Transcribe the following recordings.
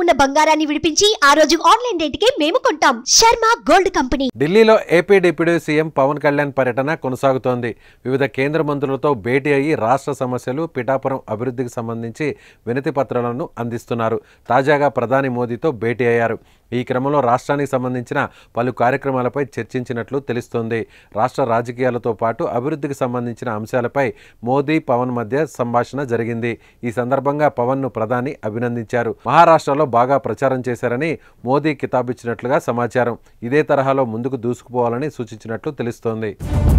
ఉన్న బంగారాన్ని విడిపించి ఆ రోజు ఆన్లైన్ రేటుకే మేము కొంటాం శర్మ గోల్డ్ కంపెనీ ఢిల్లీలో AP deputy CM Pavan Kalyan పర్యటన కొనసాగుతోంది వివిధ కేంద్ర మంత్రులతో భేటీ అయ్యి రాష్ట్ర సమస్యలు పిఠాపురం అభివృద్ధికి సంబంధించి వినతి పత్రాలను అందిస్తున్నారు తాజాగా ప్రధాని మోదీతో భేటీ అయ్యారు ఈ క్రమంలో రాష్ట్రానికి సంబంధించిన పలు కార్యక్రమాలపై చర్చించినట్లు తెలుస్తోంది రాష్ట్ర రాజకీయాలతో పాటు అభివృద్ధికి సంబంధించిన అంశాలపై మోదీ పవన్ మధ్య సంభాషణ జరిగింది ఈ సందర్భంగా పవన్ను ప్రధాని అభినందించారు మహారాష్ట్రలో బాగా ప్రచారం చేశారని మోదీ కితాబిచ్చినట్లుగా సమాచారం ఇదే తరహాలో ముందుకు దూసుకుపోవాలని సూచించినట్లు తెలుస్తోంది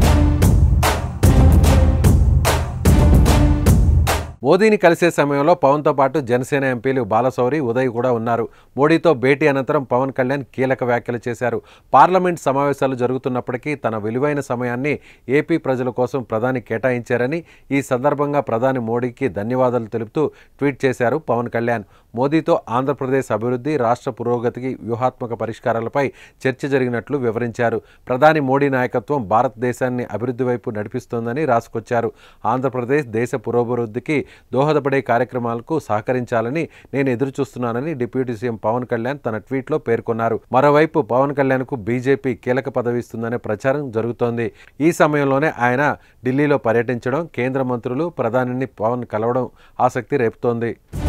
మోదీని కలిసే సమయంలో పవన్తో పాటు జనసేన ఎంపీలు బాలశౌరి ఉదయ్ కూడా ఉన్నారు మోడీతో భేటీ అనంతరం పవన్ కళ్యాణ్ కీలక వ్యాఖ్యలు చేశారు పార్లమెంట్ సమావేశాలు జరుగుతున్నప్పటికీ తన విలువైన సమయాన్ని ఏపీ ప్రజల కోసం ప్రధాని కేటాయించారని ఈ సందర్భంగా ప్రధాని మోడీకి ధన్యవాదాలు తెలుపుతూ ట్వీట్ చేశారు పవన్ కళ్యాణ్ మోదీతో ఆంధ్రప్రదేశ్ అభివృద్ధి రాష్ట్ర పురోగతికి వ్యూహాత్మక పరిష్కారాలపై చర్చ జరిగినట్లు వివరించారు ప్రధాని మోడీ నాయకత్వం భారతదేశాన్ని అభివృద్ధి వైపు నడిపిస్తోందని రాసుకొచ్చారు ఆంధ్రప్రదేశ్ దేశ పురోభివృద్ధికి దోహదపడే కార్యక్రమాలకు సహకరించాలని నేను ఎదురు చూస్తున్నానని డిప్యూటీ సీఎం పవన్ కళ్యాణ్ తన ట్వీట్లో పేర్కొన్నారు మరోవైపు పవన్ కళ్యాణ్కు బీజేపీ కీలక పదవి ఇస్తుందనే ప్రచారం జరుగుతోంది ఈ సమయంలోనే ఆయన ఢిల్లీలో పర్యటించడం కేంద్ర మంత్రులు ప్రధానిని పవన్ కలవడం ఆసక్తి రేపుతోంది